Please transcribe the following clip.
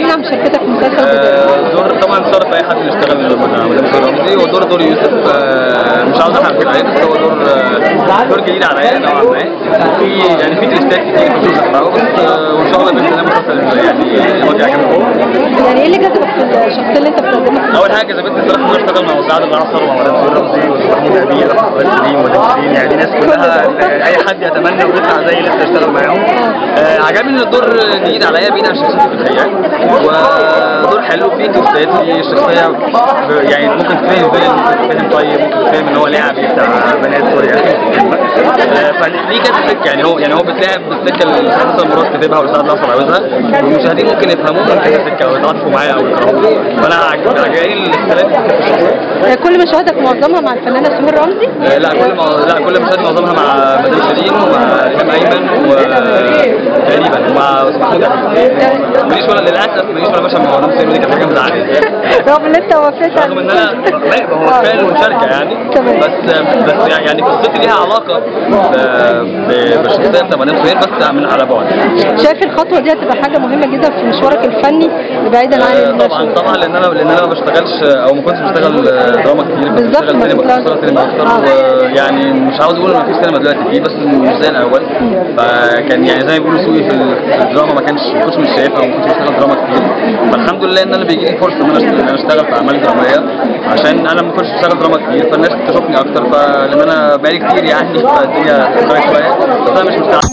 كلمينا عن مشاركتك في مسلسل بداية آه، دور طبعا شرف اي حد يشتغل مع مدام رمزي ودور دور يوسف آه، مش عاوز احرق كده عليه بس هو دور آه، دور جديد عليا نوعا ما في يعني في تويستات كتير مش عاوز احرقه بس آه، وان شاء الله باذن الله مسلسل يعني هو يعجبكم يعني ايه اللي جذبك في الشخصيه اللي انت بتقدمها؟ اول حاجه جذبتني الصراحه ان انا اشتغل مع سعاد العصر ومع مدام رمزي ومحمود ابيل واحمد سليم ومدام سليم يعني ناس كلها اي حد يتمنى ويطلع زي اللي انت تشتغل معاهم آه، عجبني ان الدور جديد عليا بعيد عن شخصيتي في الحقيقه ودور حلو فيه توستات فيه الشخصيه ب- يعني ممكن تفهم فيلن ممكن تفهم طيب ممكن تفهم ان هو لعبي بتاع بنات سوري آه، فليه كذا سكه يعني هو يعني هو بتلعب بالسكه اللي مثلا مراد كاتبها وسعد العصر عاوزها والمشاهدين ممكن يفهموه من كذا سكه ويتعاطفوا معايا او يكرهوه فانا عجب- عجباني الاختلاف في الشخصيه آه، كل مشاهدك معظمها مع الفنانه سمير رمزي آه، لا كل ما لا كل مشاهد معظمها مع مدام شيرين ومع ريهام ايمن وتقريبا ومع محمود ابيل ماليش ولا للاسف ماليش ولا مشهد مع مدام شيرين دي كانت حاجه مزعلاني رغم ان انت وافقت رغم ان انا لا ما هو كفايه المشاركه يعني تمام. بس بس يعني قصتي ليها علاقه ب- ب- بالشخصيه بتاع مدام شيرين بس من على بعد شايف الخطوه دي هتبقى حاجه مهمه جدا في مشوارك الفني بعيدا عن آه، طبعا الشغل. طبعا لان انا لان انا ما بشتغلش او ما كنتش بشتغل آه، دراما كتير كنت بالظبط، بشتغل ما سينما تطلعش. بشتغل سينما اكتر آه. ويعني مش عاوز اقول ان مفيش سينما دلوقتي فيه بس مش زي الاول فكان يعني زي ما بيقولوا سوقي في ال- في الدراما ما كانش ما كنتش مش شايفها وما كنتش بشتغل دراما كتير فالحمد لله ان انا بيجي لي فرصه ان انا اشتغل, إن أنا أشتغل في اعمال دراميه عشان انا ما كنتش بشتغل دراما كتير فالناس تشوفني اكتر فلان انا بقالي كتير يعني فالدنيا اتغيرت شويه بس انا مش مستعد